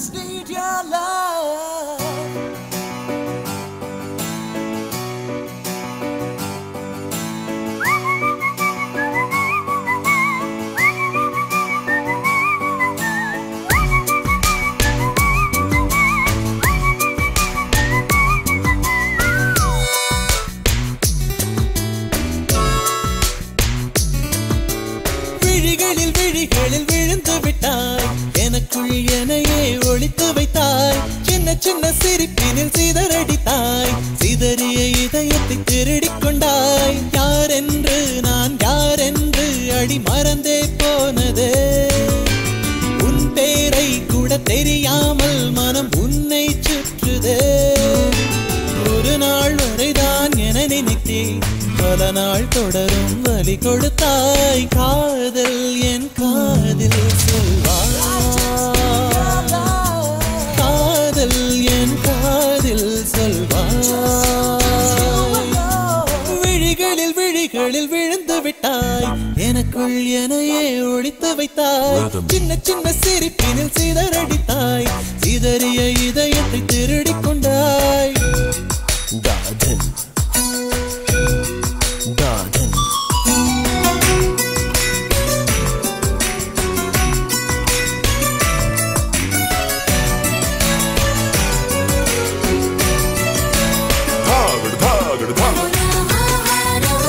just need your love. விழிகளில் விழிகளில் விழுந்து விட்டாய் எனக்குள் எனையே ஒழித்து வைத்தாய் சின்ன சின்ன சிரிப்பினில் சிதறடித்தாய் சிதறிய இதயத்தை திருடிக் கொண்டாய் யார் என்று நான் யார் என்று அடி மறந்தே போனதே உன் பேரை கூட தெரியாமல் மனம் உன்னை சுற்றுதே ஒரு நாள் வரைதான் என நினைத்தேன் பல நாள் தொடரும் வலி கொடுத்தாய் காதல் என் காதில் சொல்வாய் காதல் என் காதில் சொல்வாய் விழிகளில் விழிகளில் விழுந்து விட்டாய் எனக்குள் எனையே ஒழித்து வைத்தாய் சின்ன சின்ன சிரிப்பினில் சிதறடித்தாய் சிதறிய இதயத்தை திருடிக் கொண்டாய் Garden. Garden. Tagad, tagad, tagad.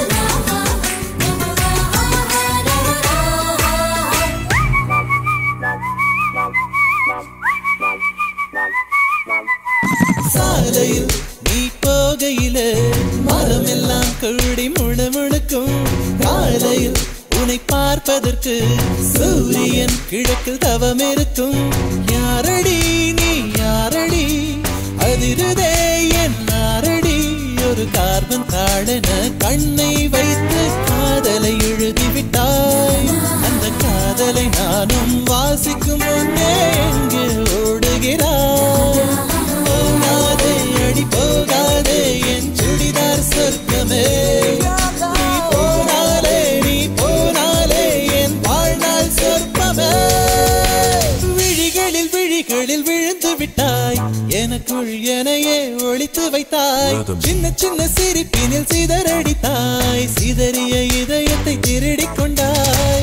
சாலையில் நீ போகையில மரம் எல்லாம் கூடி முழுமுழுக்கும் காலையில் உன்னை பார்ப்பதற்கு சூரியன் கிழக்கில் தவம் இருக்கும் யாரடி நீ யாரடி அதிருதே என் நாரடி ஒரு கார்பன் தாழென கண்ணை வைத்து காதலை எழுதிவிட்டாய் அந்த காதலை நானும் வாசிக்கும் முன்னே எங்கே ஓடுகிறாய் போகாதே அடி போகாதே என் சுடிதார் சொர்க்கமே நீ போனாலே நீ போனாலே என் வாழ்நாள் சொற்பமே விழிகளில் விழிகளில் விழுந்து விட்டாய் எனக்குள் எனையே ஒழித்து வைத்தாய் சின்ன சின்ன சிரிப்பினில் சிதறடித்தாய் சிதறிய இதயத்தை திருடிக் கொண்டாய்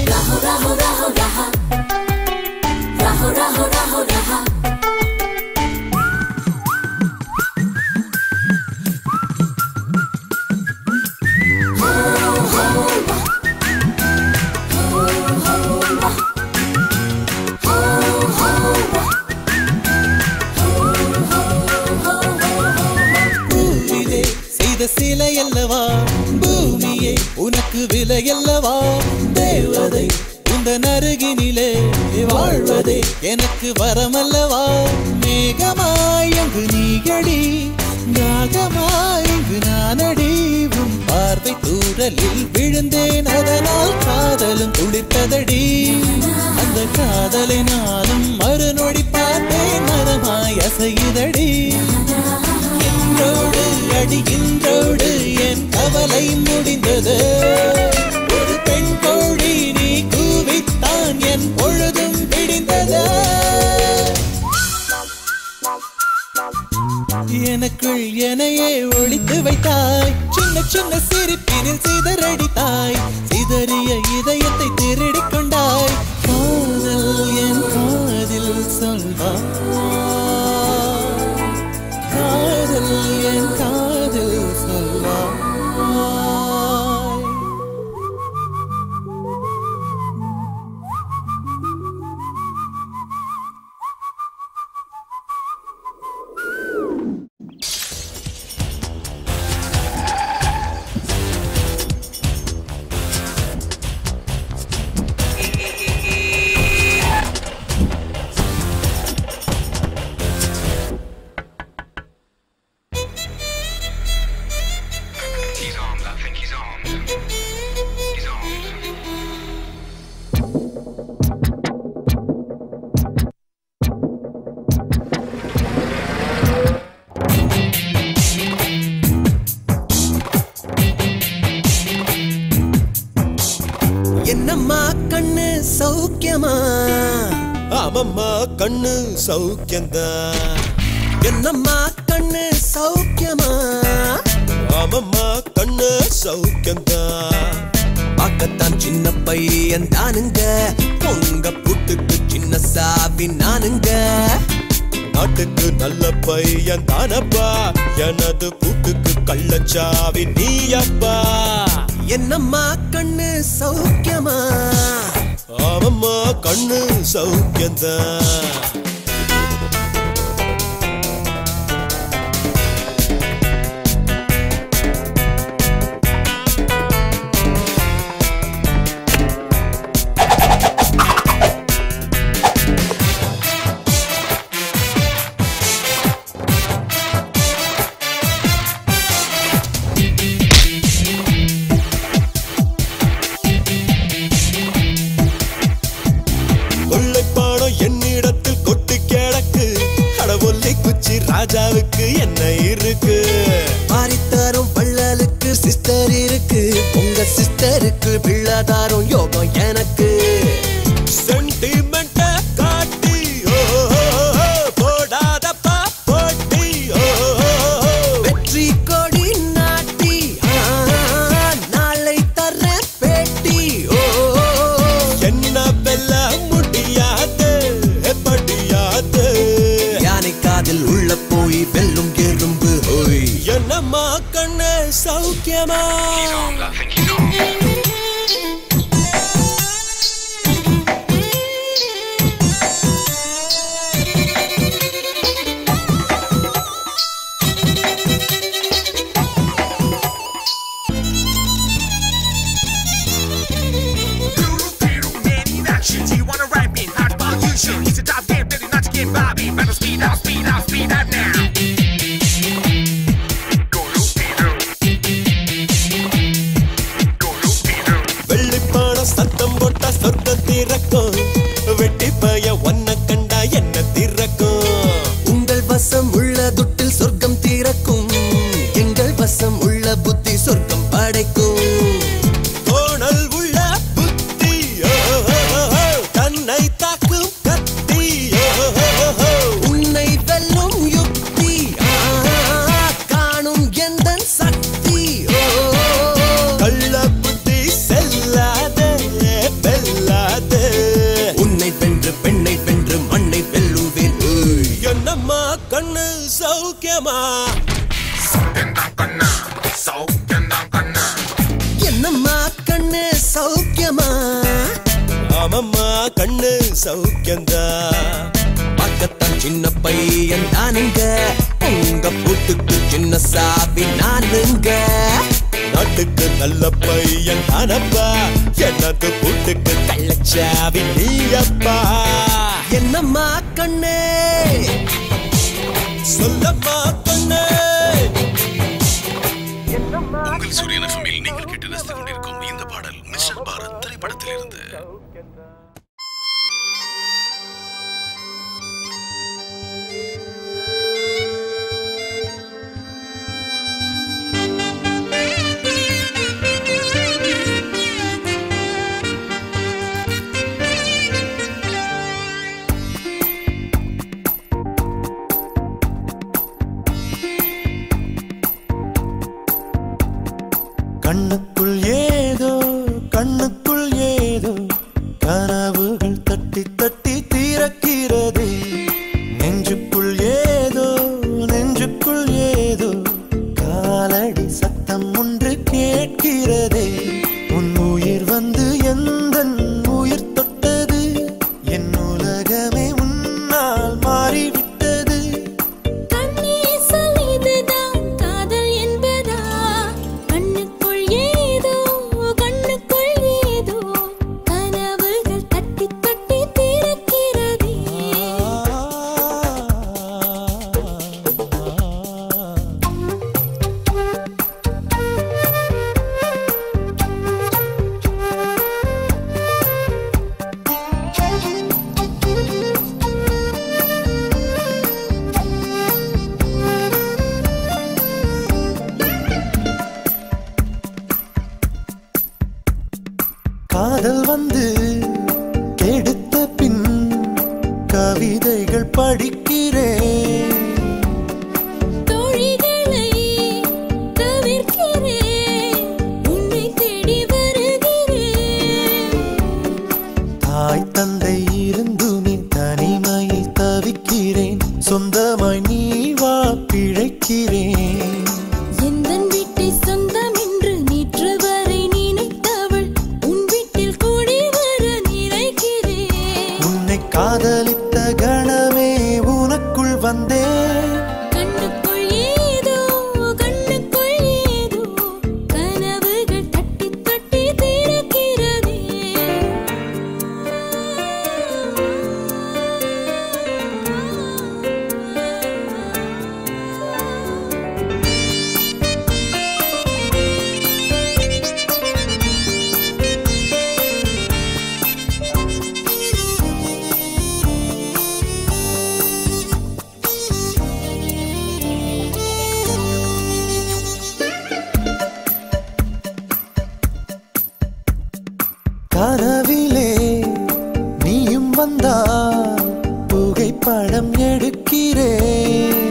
பூவிலே செய்த சிலை அல்லவா பூமியே உனக்கு விலை அல்லவா தேவதை இந்த நருகினிலே வாழ்வதே எனக்கு வரமல்லவா மேகமாய் அங்கு நீகடி நாகமாய் இங்கு நானடி உன் பார்வை தூரலில் விழுந்தேன் அதனால் காதலும் துளிர்த்ததடி அந்த காதலை நானும் மறுநொடி பார்த்தேன் மரமாய் அசையுதடி இன்றோடு அடி இன்றோடு என் கவலை முடிந்தது ஒரு பெண் கோழி நீ கூவித்தான் என் பொழுதும் விடிந்தது எனக்குள் எனையே ஒழித்து வைத்தாய் சின்ன சின்ன சிரிப்பினில் சிதறடித்தாய் சிதறிய இதயத்தை திருடிக் கொண்டாய் காதல் என் காதில் சொல்வாய் காதல் என் காதில் சொல்வாய் He's armed, I think he's armed. He's armed. என்னம்மா கண்ணு சௌக்கியமா ஆமம்மா கண்ணு சௌக்கியந்தான் என்னம்மா கண்ணு சௌக்கியமா ஆமம்மா கண்ணு சௌக்கியந்தான் பார்க்கத்தான் சின்ன பையன் தானுங்க உங்க புட்டுக்கு சின்ன சாவி நானுங்க நாட்டுக்கு நல்ல பையன் தானப்பா எனது பூட்டுக்கு கள்ளச்சாவி நீயப்பா என்னம்மா கண்ணு சௌக்கியமா ஆமம்மா கண்ணு சௌக்கியந்தான் கொள்ளைப்பாடம் என்னிடத்தில் கொட்டு கிடக்கு கடவுளை குச்சி ராஜாவுக்கு என்ன இருக்கு மாறித்தாரும் வள்ளலுக்கு சிஸ்டர் இருக்கு உங்க சிஸ்டருக்கு பிள்ளாதாரும் யோகம் எனக்கு சென்டிமெண்ட காட்டி ஓ, ஓ, ஓ, போடாதப்பா போட்டி ஓ, ஓ, ஓ. வெற்றி கொடி நாட்டி ஆ, நாளை தர பேட்டி ஓ என்ன வெல்ல முடியாது படியாது யானை காதில் உள்ள போய் வெல்லும் எறும்பு ஓய் என்னம்மா கண்ணு சௌக்கியமா He's on, I think he's on. Man in action, do you wanna rap me? Hot about you should. It's a top game, ready not to get Bobby. Better speed up, speed up, speed up now. Go loopy-doo. Go loopy-doo. வெள்ளிப்பான சத்தம் போட்டா சொர்க்கம் திறக்கும் வெட்டி பய ஒன்ன கண்டா என்ன திறக்கும் உங்கள் வசம் உள்ள துட்டில் சொர்க்கம் தீரக்கும் எங்கள் வசம் உள்ள புத்தி சொர்க்கம் படைக்கும் கோணல் உள்ள புத்தி ஓ, ஓ, ஓ, ஓ, தன்னை தாக்கும் கத்தி ஓ, ஓ, ஓ, ஓ. உன்னை வெல்லும் யுக்தி ஆ, காணும் எந்த சக்தி ஓ கள்ள புத்தி செல்லாதே வெல்லாதே உன்னை வென்று பெண்ணை வென்று மண்ணை வெல்லுவேன் ஓய். என்னம்மா கண்ணு சௌக்கியமா Kendakana, so kendakana. என்னம்மா கண்ணு சௌக்கியமா ஆமம்மா கண்ணு சௌக்கியந்தா பார்க்கத்தான் சின்ன பையன் தானுங்க உங்க பூட்டுக்கு சின்ன சாவி நானுங்க நாட்டுக்கு நல்ல பையன் தானப்பா எனது பூட்டுக்கு கள்ளச்சாவி நீயப்பா என்னம்மா கண்ணே சொல்லம்மா கண்ணு உங்கள் சூரியன் எஃப்எம்மில் நீங்கள் கேட்டு ரசித்துக் கொண்டிருக்கும் இந்த பாடல் மிஸ்டர் பாரத் திரைப்படத்திலிருந்து கண்ணுக்குள் ஏதோ கண்ணுக்குள் ஏதோ கனவுகள் தட்டி தட்டி தீரக்கிறது நெஞ்சுக்குள் ஏதோ நெஞ்சுக்குள் ஏதோ காலடி சத்தம் ஒன்று கேட்கிறதே உன் உயிர் வந்து எந்த உயிர் தொட்டது என் உலகமே உன்னால் மாறிவிட்டது கண்ணே சொல் இதுதான் காதல் என்பதா கண்ணுக்குள் ஏதோ கண்ணுக்குள் ஏதோ கனவுகள் தட்டி தட்டி திறக்கிறதே படிக்கிறேன் தோழிகளை தவிர்க்கிறேன் உன்னை தேடி வருகிறேன் தாய் தந்தை இருந்துமே தனிமையில் தவிக்கிறேன் சொந்தமாய் நீ வா பிழைக்கிறேன் எந்தன் வீட்டை சொந்தம் என்று நேற்று வரை நினைத்தவள் உன் வீட்டில் கூடி வர நினைக்கிறேன் உன்னை காதலித்த கணமே உனக்குள் வந்தேன் கண்ணுக்குள் ஏதோ கண்ணுக்குள் ஏதோ கனவுகள் தட்டி தட்டி திறக்கிறதே கனவிலே நீயும் வந்தால் புகைப்படம் எடுக்கிறேன்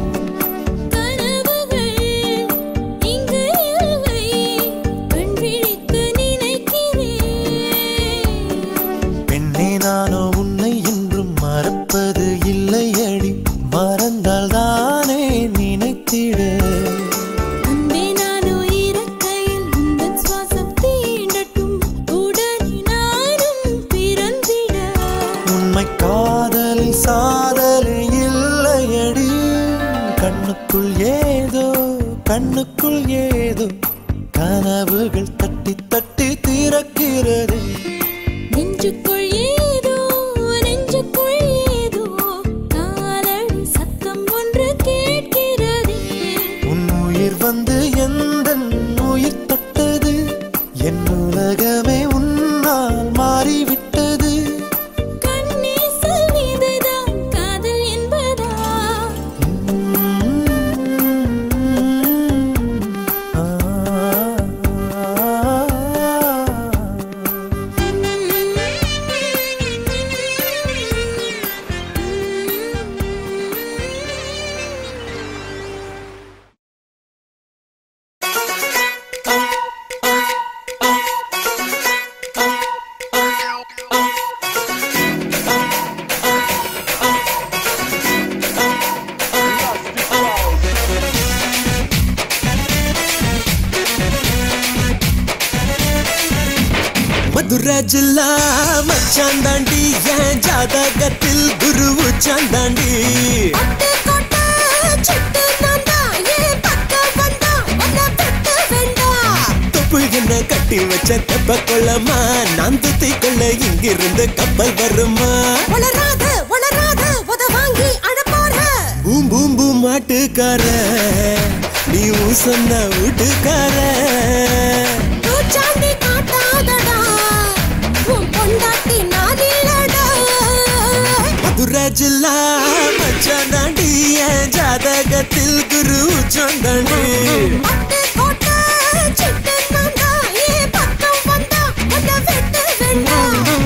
கனவுகள் இங்கு இல்லை கண் விழித்து நினைக்கிறேன் பெண்ணே நானோ உன்னை என்றும் மறப்பது இல்லை அடி மறந்தால் தானே நினைத்திட அன்பே நானோ இருக்கையில் உந்தன் சுவாசம் தீண்டட்டும் உடனே நானும் பிறந்திட உண்மை காதலில் சாதலை இல்லையடி கண்ணுக்குள் ஏதோ கண்ணுக்குள் ஏதோ கனவுகள் தட்டி தட்டி திறக்கிறது நெஞ்சுக்குள் ஏதோ நெஞ்சுக்குள் ஏதோ காலடி சத்தம் ஒன்று கேட்கிறதே உன் உயிர் வந்து எந்த உயிர் தொட்டது என் உலகமே உன்னால் மாறிவிட்டது கண்ணீசல் மீதுதான் காதல் என்பதா மதுரை ஜில்லா மச்சான் தாண்டி என் ஜாதகத்தில் குரு உச்சாந்தாண்டி பட்டு கொட்ட சிட்டு நான்தா ஏன் பக்கம் வந்தா உன்னை விட்டு வேண்டாம் தொப்பு என்ன கட்டி வச்ச தெப்ப கொள்ளமா நான் துத்தி கொள்ள இங்கிருந்து கப்பல் வருமா உளராத உளராத உத வாங்கி அழப்போற பூம் பூம் பூம் மாட்டுக்கார நீ உன் சொன்ன வீட்டுக்கார பூச்சாண்டி காட்டாதடா உன் பொண்டாட்டி நான் இல்லடா மதுரை ஜில்லா மச்சான் தாண்டி என் ஜாதகத்தில் குரு உச்சாந்தாண்டி பட்டு கொட்ட சிட்டு நான்தா ஏன் பக்கம் வந்தா உன்னை விட்டு வேண்டாம்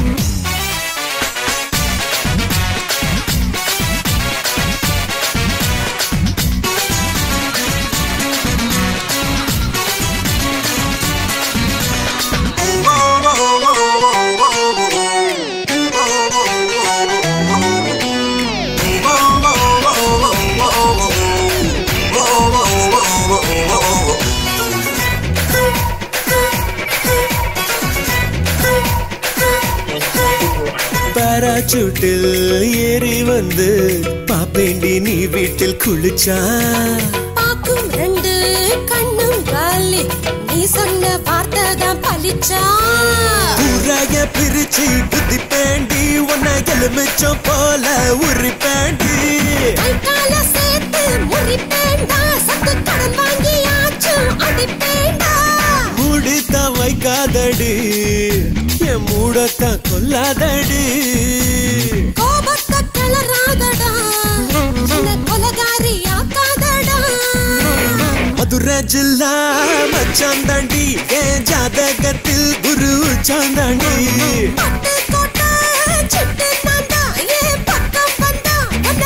பாராசூட்டில் ஏறி வந்து பாப்பேண்டி நீ வீட்டில் குளிச்சா பாக்கும் ரெண்டு கண்ணும் காலி நீ சொன்ன வார்த்தை தான் பலிச்சா ஊராய பிரிச்சு புத்தி பேண்டி உன்னை எலுமிச்சம் போல உரி பேண்டி கை கால சேர்த்து முறிப்பேண்டா சத்து கடன் வாங்கியாச்சும் அடிப்பேண்டா மூடித்த வைக்காதடி என் மூடத்தான் கொல்லாதடி கோபத்தை கிளறாதடா என்ன கொலகாரி ஆக்காதடா மதுரை ஜில்லா மச்சான் தாண்டி என் ஜாதகத்தில் குரு சாந்தாண்டி பட்டு கோட்டை சிட்டு நான்தா ஏன் பக்கம் வந்தா உன்னை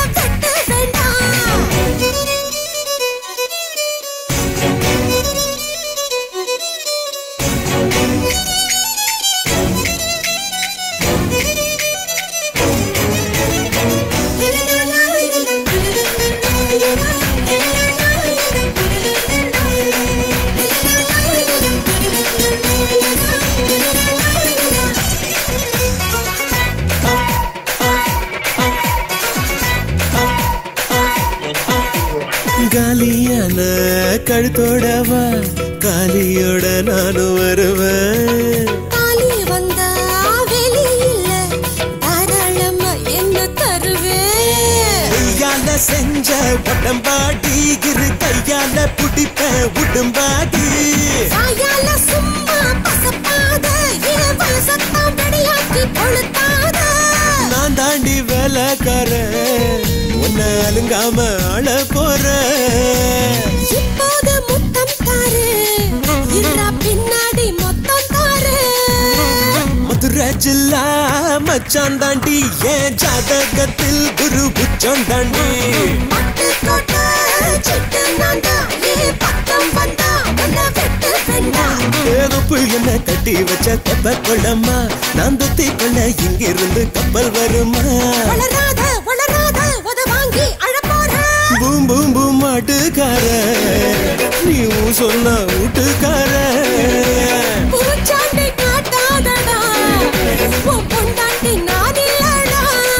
காலியான கழுத்தோடவா காலியோட நானும் வருவேன் தாலி வந்தா வெளி இல்ல தாராளமா என்ன தருவேன் கையால செஞ்ச உடம்பாடி இரு கையால புடிப்ப உடம்பாடி வாயால சும்மா பசப்பாத என் வயசத்தான் வெடியாக்கி கொளுத்தாத நான் தாண்டி வேலைக்காரன் உன்னை அலுங்காம ஆள போறேன் இப்போது முத்தம் தாரு இரா பின்னாடி மொத்தம் தாரு மதுரை ஜில்லா மச்சான் தாண்டி என் ஜாதகத்தில் குரு புச்சம் தாண்டி பட்டு கோட்டை சிட்டு நான்தா என் பக்கம் வந்தா உன்னை வெட்டு வேண்டா ஏதப்பு என்ன கட்டி வச்ச தெப்ப கொள்ளம்மா நான் துத்தி கொள்ள இங்கிருந்து கப்பல் வருமா வளராத வளராத உத வாங்கி அழப்போற பூம் பூம் பூம் மாட்டுக்கார நீ ஊ சொன்ன வீட்டுக்கார பூச்சாண்டி காட்டாதடா உன் பொண்டாட்டி நான் இல்லடா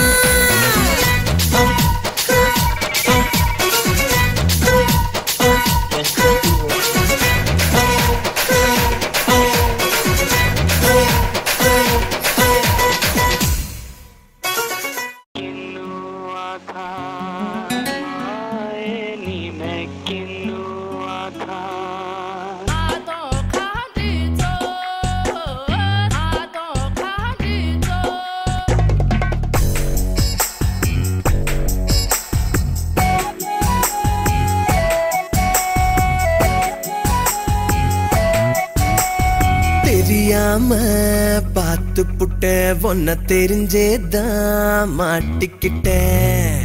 தெரியாம பார்த்து புட்ட ஒன்ன தெரிஞ்சேதான் மாட்டிக்கிட்டேன்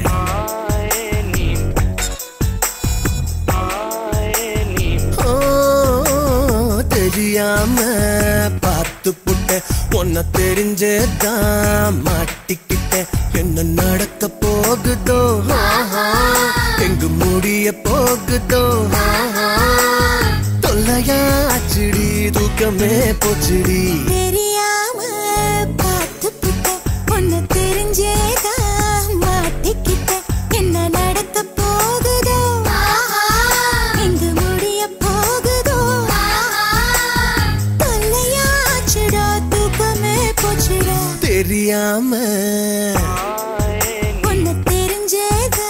ஓ, தெரியாம பார்த்து புட்ட ஒன்ன தெரிஞ்சேதான் மாட்டிக்கிட்டேன் என்ன நடக்க போகுதோ ஆஹா, எங்கு முடிய போகுதோ ஆஹா. தொல்லையாச்சுடி தூக்கமே போச்சுடி தெரியாம பார்த்து புட்ட ஒன்னு தெரிஞ்சேதா மாட்டிக்கிட்ட என்ன நடக்க போகுதோ எங்க முடிய போகுதோ தொல்லையாச்சுடா தூக்கமே போச்சுடா தெரியாம ஒன்னு தெரிஞ்சேதா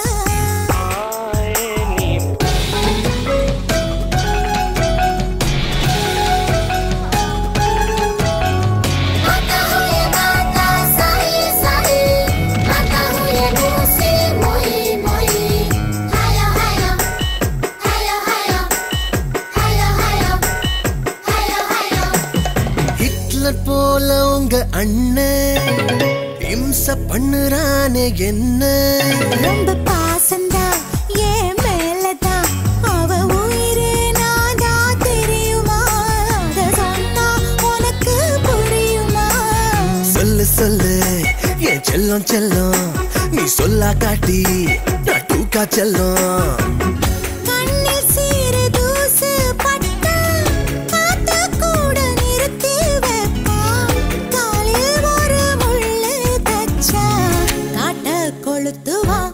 माता हूँ ये माता साई साई माता हूँ ये मूसी मोई मोई हायो हायो हायो हायो हायो हायो हायो हायो ஹிட்லர் போல உங்க அண்ணன் இம்ச பண்ணுறானே என்ன ரொம்ப பாசந்தா என் மேலதான் அவ உயிரே நாதா தெரியுமா அத சொன்னா உனக்கு புரியுமா சொல்லு சொல்லு என் செல்லம் செல்லம் நீ சொல்லா காட்டி நான் டூக்கா செல்லம் கண்ணில் சீறு தூசு பட்டா காத்து கூட நிறுத்தி வைப்பான் காலில் ஒரு முள்ளு தச்சா காட்ட கொளுத்துவான்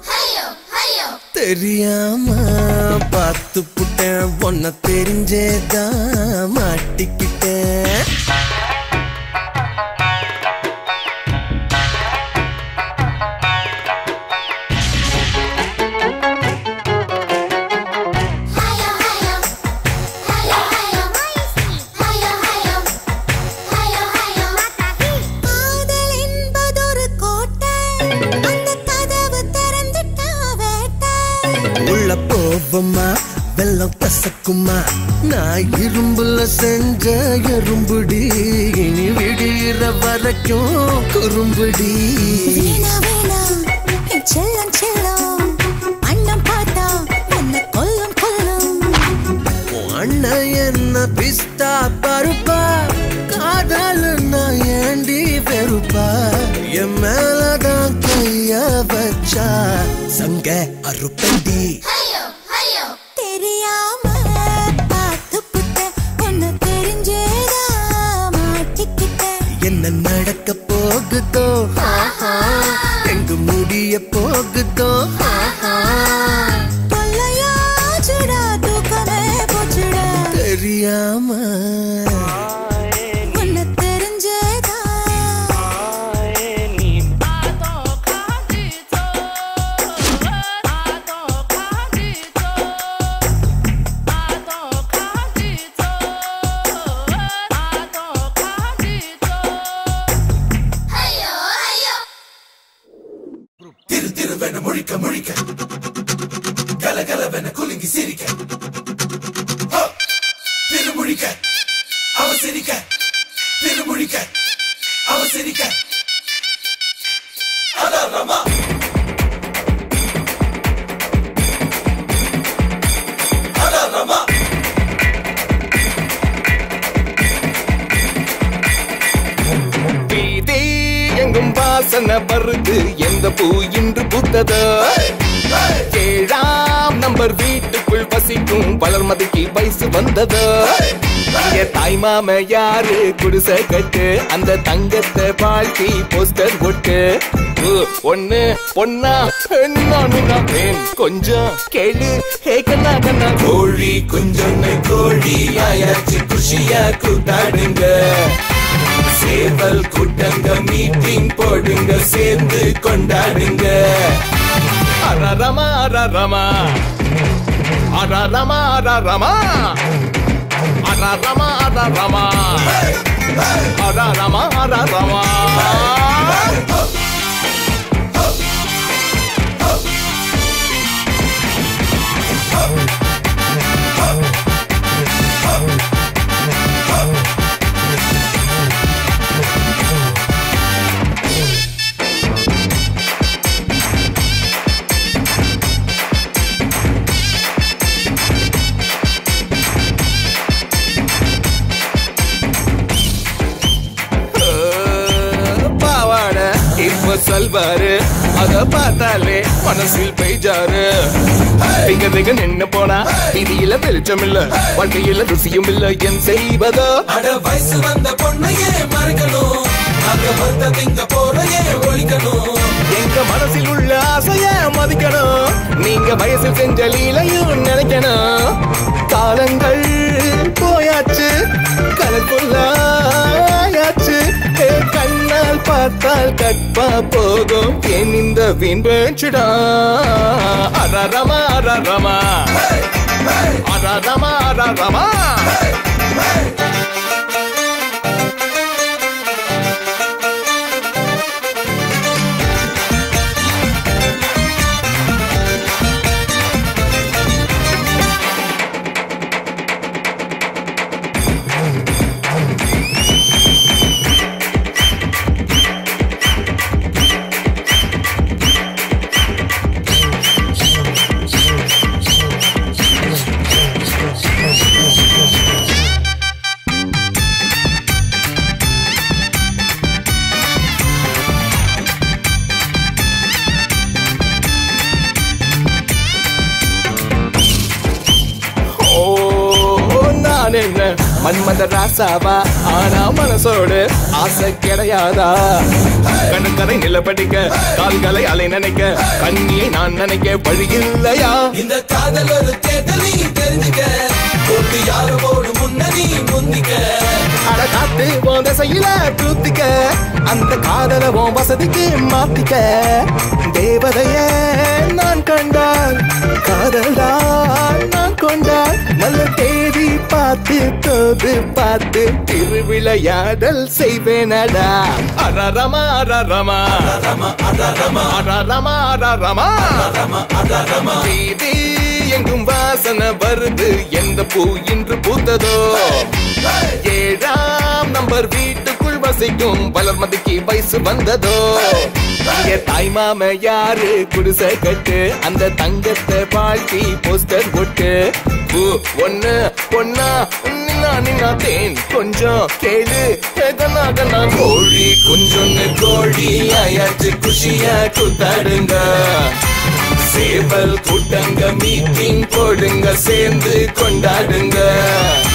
தெரியாம பார்த்து புட்டேன் ஒன்ன தெரிஞ்சேதான் மாட்டிக்கிட்டேன் ஹாயோ ஹாயோ ஹாயோ ஹாயோ ஹாயோ ஹாயோ ஹாயோ ஹாயோ காதல் என்பதொரு கோட்டை அந்த கதவு திறந்துட்டா வேட்டை உள்ள போவமா வெள்ளம் கசக்குமா நான் இரும்புல செஞ்ச எறும்புடி இனி விடிகிற வரைக்கும் குறும்புடி வீணா வீணா என் செல்லம் செல்லம் அண்ணன் பார்த்தா உன்னை கொல்லும் கொல்லும் உன் அண்ணன் என்ன பிஸ்தா பருப்பா காதல் நான் ஏண்டி வெறுப்பா என் மேலதான் கைய வச்சா சங்க அறுப்பண்டி தெரியாம பார்த்து புட்ட ஒன்னு தெரிஞ்சேதா மாட்டிக்கிட்ட என்ன நடக்க போகுதோ ஆஹா, எங்கு முடிய போகுதோ ஆஹா. தொல்லையா தெரியாம உன்னை தெரிஞ்சதா திரு திருவென முழிக்க முழிக்க கலகலவென குலுங்கி சிரிக்க ஹோ! திருமுழிக்க அவ சிரிக்க திருமுழிக்க அவ சிரிக்க அலறமா அலறமா வீதி எங்கும் வாசனை வருது எந்த பூ இன்று பூத்ததோ ஏழாம் நம்பர் வீட்டுக்குள் வசிக்கும் வளர்மதிக்கு வயசு வந்ததோ இங்க தாய் மாம யாரு குடிசை கட்டு அந்த தங்கத்தை வாழ்த்தி போஸ்டர் ஒட்டு ஊ, ஒண்ணு பொண்ணா பெண்ணா நின்னா பெண் கொஞ்சம் கேளு ஹே கண்ணா கண்ணா கோழி குஞ்சொன்னு கோழி ஆயாச்சு குஷியா கூட்டாடுங்க சேவல் கூட்டங்க மீட்டிங் போடுங்க சேர்ந்து கொண்டாடுங்க அரரமா அரரமா அரரமா அரரமா அரரமா அரரமா அரரமா அரரமா பாவாட இப்ப சொல்வாரு அத பார்த்தாலே மனசில் பெய்ஜாரு திங்க திங்க நின்னு போனா விதியில வெளிச்சம் இல்ல வாழ்க்கையில ருசியும் இல்ல என் செய்வதோ அட வயசு வந்த பொண்ணையே மறக்கணும் அங்க வந்த திங்க போறையே ஒழிக்கணும் எங்க மனசில் உள்ள ஆசைய மதிக்கணும் நீங்க வயசில் செஞ்ச லீலையும் நினைக்கணும் காலங்கள் போயாச்சு கலக்குள்ளாயாச்சு கண்ணால் பார்த்தால் கற்பா போகும் என் இந்த வீண் பேச்சுடா அரரமா அரரமா அரரமா அரரமா ஓ நான் என்ன மன்மத ராசாவா ஆனா மனசோடு ஆசை கிடையாதா கணுக்கரை நிலப்படிக்க கால்களை அலை நினைக்க கண்ணியை நான் நினைக்க வழி இல்லையா இந்த காதல் ஒரு தேர்தல் நீ தெரிஞ்சுக்க போட்டு யாரு போடு முன்ன நீ முந்திக்க அட காத்து உன் திசையில தூத்திக்க அந்த காதல உன் வசதிக்கு மாத்திக்க தேவதைய நான் கண்டால் காதலா நான் கொண்டால் நல்ல தேதி பார்த்து தோது பார்த்து திருவிளையாடல் செய்வேனடா அரரமா அரரமா அரரமா அரரமா அரரமா வீதி எங்கும் வாசனை வருது எந்த பூ இன்று பூத்ததோ ஏழாம் நம்பர் வீட்டுக்குள் வசிக்கும் வளர்மதிக்கு வயசு வந்ததோ இங்க தாய் மாம யாரு குடிசை கட்டு அந்த தங்கத்தை வாழ்த்தி போஸ்டர் ஒட்டு பூ ஒண்ணு பொண்ணா நின்னா நின்னா தேன் கொஞ்சம் கேளு கண்ணா கண்ணா கோழி குஞ்சொன்னு கோழி ஆயாச்சு குஷியா கூத்தாடுங்க சேவல் கூட்டங்க மீட்டிங் போடுங்க சேர்ந்து கொண்டாடுங்க